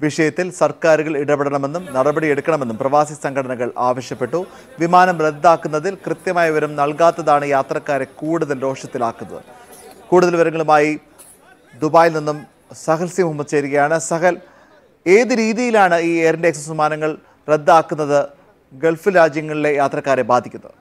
വിഷയത്തിൽ സർക്കാരുകൾ ഇടപെടണമെന്നും നടപടിയെടുക്കണമെന്നും പ്രവാസി സംഘടനകൾ ആവശ്യപ്പെട്ടു വിമാനം റദ്ദാക്കുന്നതിൽ കൃത്യമായ വിവരം നൽകാത്തതാണ് യാത്രക്കാരെ കൂടുതൽ രോഷത്തിലാക്കുന്നത് കൂടുതൽ വിവരങ്ങളുമായി ദുബായിൽ നിന്നും സഹൽ സി മുഹമ്മദ് ചേരുകയാണ് സഹൽ ഏത് രീതിയിലാണ് ഈ എയർ ഇന്ത്യ എക്സസ് വിമാനങ്ങൾ റദ്ദാക്കുന്നത് ഗൾഫ് രാജ്യങ്ങളിലെ യാത്രക്കാരെ ബാധിക്കുന്നത്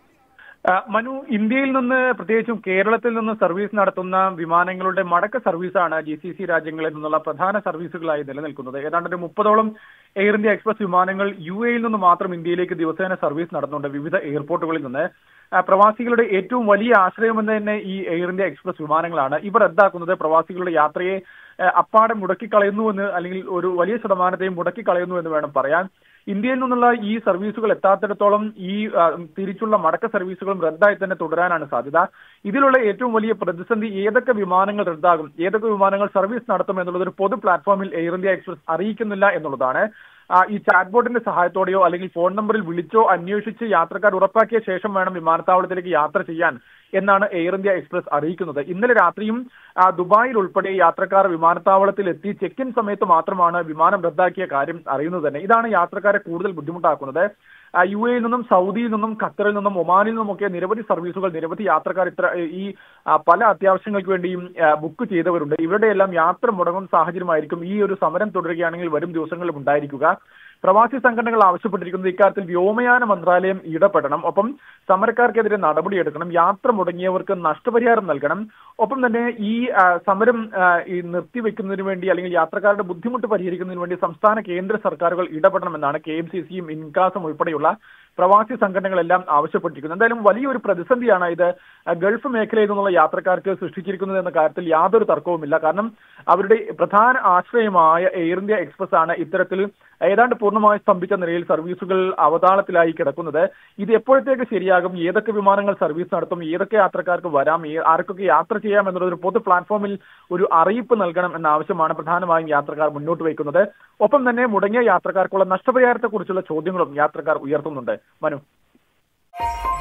ആ, മനു ഇന്ത്യയിൽ നിന്ന് പ്രത്യേകിച്ചും കേരളത്തിൽ നിന്ന് സർവീസ് നടത്തുന്ന വിമാനങ്ങളുടെ മടക്ക സർവീസാണ് ജി സി സി രാജ്യങ്ങളിൽ നിന്നുള്ള പ്രധാന സർവീസുകളായി നിലനിൽക്കുന്നത് ഏതാണ്ട് ഒരു മുപ്പതോളം എയർ ഇന്ത്യ എക്സ്പ്രസ് വിമാനങ്ങൾ യു എയിൽ നിന്ന് മാത്രം ഇന്ത്യയിലേക്ക് ദിവസേന സർവീസ് നടത്തുന്നുണ്ട് വിവിധ എയർപോർട്ടുകളിൽ നിന്ന് ആ, പ്രവാസികളുടെ ഏറ്റവും വലിയ ആശ്രയമെന്ന് തന്നെ ഈ എയർ ഇന്ത്യ എക്സ്പ്രസ് വിമാനങ്ങളാണ് ഇവ റദ്ദാക്കുന്നത് പ്രവാസികളുടെ യാത്രയെ ആ, അപ്പാടെ മുടക്കിക്കളയുന്നു എന്ന് അല്ലെങ്കിൽ ഒരു വലിയ ശതമാനത്തെയും മുടക്കിക്കളയുന്നു എന്ന് വേണം പറയാൻ ഇന്ത്യയിൽ നിന്നുള്ള ഈ സർവീസുകൾ എത്താത്തിടത്തോളം ഈ ആ, തിരിച്ചുള്ള മടക്ക സർവീസുകളും റദ്ദായി തന്നെ തുടരാനാണ് സാധ്യത ഇതിലുള്ള ഏറ്റവും വലിയ പ്രതിസന്ധി ഏതൊക്കെ വിമാനങ്ങൾ റദ്ദാകും ഏതൊക്കെ വിമാനങ്ങൾ സർവീസ് നടത്തും എന്നുള്ളത് ഒരു പൊതു പ്ലാറ്റ്ഫോമിൽ എയർ ഇന്ത്യ എക്സ്പ്രസ് അറിയിക്കുന്നില്ല എന്നുള്ളതാണ് ആ, ഈ ചാറ്റ് ബോട്ടിന്റെ സഹായത്തോടെയോ അല്ലെങ്കിൽ ഫോൺ നമ്പറിൽ വിളിച്ചോ അന്വേഷിച്ച് യാത്രക്കാർ ഉറപ്പാക്കിയ ശേഷം വേണം വിമാനത്താവളത്തിലേക്ക് യാത്ര ചെയ്യാൻ എന്നാണ് എയർ ഇന്ത്യ എക്സ്പ്രസ് അറിയിക്കുന്നത് ഇന്നലെ രാത്രിയും ആ, ദുബായിൽ ഉൾപ്പെടെ യാത്രക്കാർ വിമാനത്താവളത്തിൽ എത്തി ചെക്ക് ഇൻ സമയത്ത് മാത്രമാണ് വിമാനം റദ്ദാക്കിയ കാര്യം അറിയുന്നത് തന്നെ ഇതാണ് യാത്രക്കാരെ കൂടുതൽ ബുദ്ധിമുട്ടാക്കുന്നത് ആ, യു എയിൽ നിന്നും സൗദിയിൽ നിന്നും ഖത്തറിൽ നിന്നും ഒമാനിൽ നിന്നുമൊക്കെ നിരവധി സർവീസുകൾ നിരവധി യാത്രക്കാർ ഇത്ര ഈ ആ, പല അത്യാവശ്യങ്ങൾക്ക് വേണ്ടിയും ആ, ബുക്ക് ചെയ്തവരുണ്ട് ഇവരുടെ എല്ലാം യാത്ര മുടങ്ങുന്ന സാഹചര്യമായിരിക്കും ഈ ഒരു സമരം തുടരുകയാണെങ്കിൽ വരും ദിവസങ്ങളിലും ഉണ്ടായിരിക്കുക പ്രവാസി സംഘടനകൾ ആവശ്യപ്പെട്ടിരിക്കുന്നത് ഇക്കാര്യത്തിൽ വ്യോമയാന മന്ത്രാലയം ഇടപെടണം ഒപ്പം സമരക്കാർക്കെതിരെ നടപടിയെടുക്കണം യാത്ര മുടങ്ങിയവർക്ക് നഷ്ടപരിഹാരം നൽകണം ഒപ്പം തന്നെ ഈ ആ, സമരം ആ, ഈ നിർത്തിവെക്കുന്നതിന് വേണ്ടി അല്ലെങ്കിൽ യാത്രക്കാരുടെ ബുദ്ധിമുട്ട് പരിഹരിക്കുന്നതിന് വേണ്ടി സംസ്ഥാന കേന്ദ്ര സർക്കാരുകൾ ഇടപെടണമെന്നാണ് കെ എം സി സിയും ഇൻകാസും ഉൾപ്പെടെയുള്ള പ്രവാസി സംഘടനകളെല്ലാം ആവശ്യപ്പെട്ടിരിക്കുന്നത് എന്തായാലും വലിയൊരു പ്രതിസന്ധിയാണ് ഇത് ആ, ഗൾഫ് മേഖലയിൽ നിന്നുള്ള യാത്രക്കാർക്ക് സൃഷ്ടിച്ചിരിക്കുന്നത് എന്ന കാര്യത്തിൽ യാതൊരു തർക്കവുമില്ല കാരണം അവരുടെ പ്രധാന ആശ്രയമായ എയർ ഇന്ത്യ എക്സ്പ്രസ് ആണ് ഇത്തരത്തിൽ ഏതാണ്ട് പൂർണ്ണമായി സ്തംഭിച്ച നിലയിൽ സർവീസുകൾ അവതാളത്തിലായി കിടക്കുന്നത് ഇത് എപ്പോഴത്തേക്ക് ശരിയാകും ഏതൊക്കെ വിമാനങ്ങൾ സർവീസ് നടത്തും ഏതൊക്കെ യാത്രക്കാർക്ക് വരാം ഏ- ആർക്കൊക്കെ യാത്ര ചെയ്യാം എന്നുള്ള ഒരു പൊതു പ്ലാറ്റ്ഫോമിൽ ഒരു അറിയിപ്പ് നൽകണം എന്ന ആവശ്യമാണ് പ്രധാനമായും യാത്രക്കാർ മുന്നോട്ട് വയ്ക്കുന്നത് ഒപ്പം തന്നെ മുടങ്ങിയ യാത്രക്കാർക്കുള്ള നഷ്ടപരിഹാരത്തെക്കുറിച്ചുള്ള ചോദ്യങ്ങളും യാത്രക്കാർ ഉയർത്തുന്നുണ്ട് മനു